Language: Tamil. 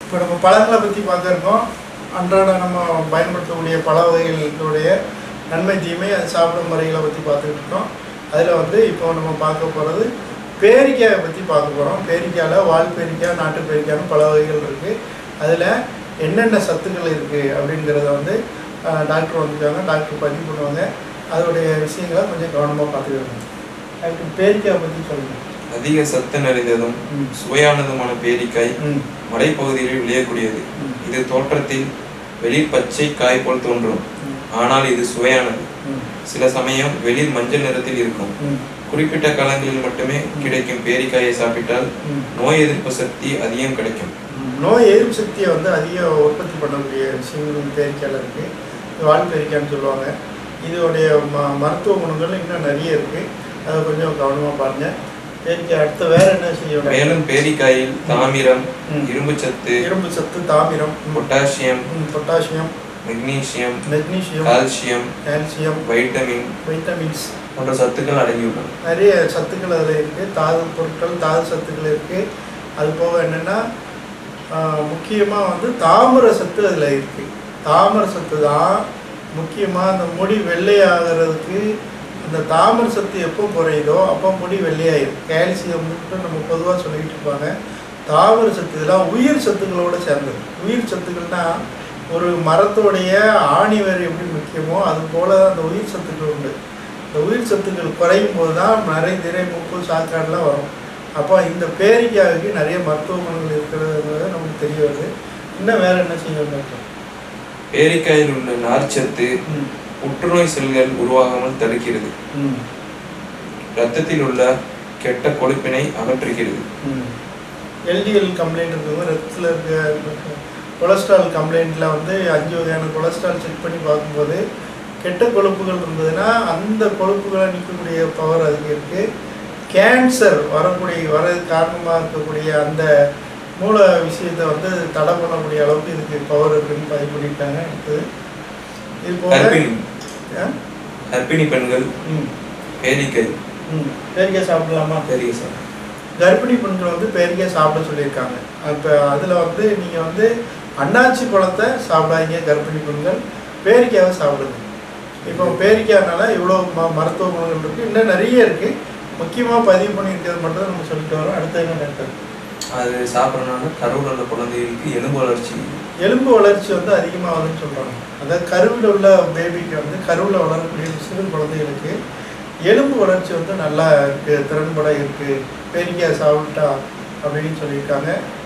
இப்போ நம்ம பழங்களை பற்றி பார்க்க இருக்கோம் அன்றாட நம்ம பயன்படுத்தக்கூடிய பழ வகைகளுடைய நன்மை தீமை அது சாப்பிடும் முறைகளை பற்றி பார்த்துக்கிட்டு இருக்கோம் அதில் வந்து இப்போ நம்ம பார்க்க போகிறது பேரிக்காயை பற்றி பார்க்க போகிறோம் பேரிக்காயில் வால் பேரிக்காய் நாட்டு பேரிக்காய்னு பல வகைகள் இருக்குது அதில் என்னென்ன சத்துக்கள் இருக்குது அப்படிங்கிறத வந்து ஆஹ், டாக்டர் வந்துருக்காங்க டாக்டர் பதிவு பண்ணுவாங்க அதோடைய விஷயங்களை கொஞ்சம் கவனமாக பார்த்துக்கணும் டாக்டர் பேரிக்காயை பற்றி சொல்லுங்கள் அதிக சத்து நிறைந்ததும் ம் சுவையானதுமான பேரிக்காய் ம் மலைப்பகுதிகளில் விளையக்கூடியது ம். இது தோற்றத்தில் வெளிர் பச்சை காய் போல் தோன்றும் ம். ஆனால் இது சுவையானது ம் சில சமயம் வெளிர் மஞ்சள் நிறத்தில் இருக்கும் ம் குறிப்பிட்ட காலங்களில் மட்டுமே கிடைக்கும் பேரிக்காயை சாப்பிட்டால் ம் நோய் எதிர்ப்பு சக்தி அதிகம் கிடைக்கும் நோய் எதிர்ப்பு சக்தியை வந்து அதிக உற்பத்தி பண்ணக்கூடிய விஷயங்கள் பேரிக்காயில் இருக்குது இது வால் பேரிக்காய்னு சொல்லுவாங்க இதோடைய ம மருத்துவ குணங்கள் இன்னும் நிறைய இருக்குது அதை கொஞ்சம் கவனமாக பாருங்கள் பேரிக்காய் அடுத்து வேற என்ன செய்யணும் மேலும் பேரிக்காயில் தாமிரம் ம். இரும்பு சத்து இரும்பு சத்து தாமிரம் ம், பொட்டாசியம் ம், potassium magnesium magnesium calcium calcium vitamin vitamins போன்ற சத்துக்கள் அடங்கியுள்ளன நிறைய சத்துக்கள் அதில் இருக்குது தாது பொருட்கள் தாது சத்துக்கள் இருக்குது அது போக என்னென்னா முக்கியமாக வந்து தாமிர சத்து அதில் இருக்குது தாமிர சத்து தான் முக்கியமாக அந்த முடி வெள்ளையாகிறதுக்கு அந்த தாமிர சத்து எப்போ குறையுதோ அப்போ முடி வெள்ளையாயிரும் கால்சியம் நம்ம பொதுவாக சொல்லிக்கிட்டு இருப்பாங்க தாமிர சத்து இதெல்லாம் உயிர் சத்துக்களோட சேர்ந்தது உயிர் சத்துக்கள்னா ஒரு மரத்தோடைய ஆணி வேர் எப்படி முக்கியமோ அது போல அந்த உயிர் சத்துக்கள் உண்டு இந்த உயிர் சத்துக்கள் குறையும் போது தான் நிறைய திரை மூப்பு சாக்காடுலாம் வரும் அப்போ இந்த பேரிக்காய்க்கு நிறைய மருத்துவ குணங்கள் இருக்கிறதுங்கிறது நமக்கு தெரிய வருது இன்னும் வேற என்ன செய்யணும் டாக்டர்? பேரிக்காயில் உள்ள நார்ச்சத்து ம் புற்றுநோய் செல்கள் உருவாகாமல் தடுக்கிறது ம் இரத்தத்தில் உள்ள கெட்ட கொழுப்பினை அகற்றுகிறது ம் எல்டிஎல் கம்ப்ளைண்ட் இருக்குங்க ரத்தத்தில் இருக்க கொலஸ்ட்ரால் கம்ப்ளைண்ட்டில் வந்து அஞ்சு வகையான கொலஸ்ட்ரால் செக் பண்ணி பார்க்கும்போது கெட்ட கொழுப்புகள் இருந்ததுன்னா அந்த கொழுப்புகளை நீக்கக்கூடிய பவர் அதுக்கு இருக்குது கேன்சர் வரக்கூடிய வர காரணமாக இருக்கக்கூடிய அந்த மூல விஷயத்தை வந்து தடை பண்ணக்கூடிய அளவுக்கு இதுக்கு பவர் இருக்குன்னு பதிவு பண்ணியிருக்காங்க அடுத்தது இது போக கர்ப்பிணி ஆ? கர்ப்பிணி பெண்கள் ம் பேரிக்காய் ம் பேரிக்காய் சாப்பிடலாமா பேரிக்காய் சார் கர்ப்பிணி பெண்கள் வந்து பேரிக்காய் சாப்பிட சொல்லியிருக்காங்க இப்போ அதில் வந்து நீங்கள் வந்து அன்னாச்சி பழத்தை சாப்பிடாதீங்க கர்ப்பிணி பெண்கள் பேரிக்காயை சாப்பிடுங்க இப்போ பேரிக்காய்னால இவ்வளோ ம மருத்துவ குணங்கள் இருக்குது இன்னும் நிறைய இருக்குது முக்கியமாக பதிவு பண்ணியிருக்கிறது மட்டும் தான் நம்ம சொல்லிட்டு வரோம் அடுத்து என்ன டாக்டர் அது சாப்பிட்றதுனால கருவில் உள்ள குழந்தைகளுக்கு எலும்பு வளர்ச்சி எலும்பு வளர்ச்சி வந்து அதிகமாகுதுன்னு சொல்கிறாங்க அதாவது கருவில் உள்ள பேபிக்கு வந்து கருவில் வளரக்கூடிய சிறு குழந்தைகளுக்கு எலும்பு வளர்ச்சி வந்து நல்லா இருக்குது திறன்பட இருக்குது பேரிக்காய் சாப்பிட்டா அப்படின்னு சொல்லியிருக்காங்க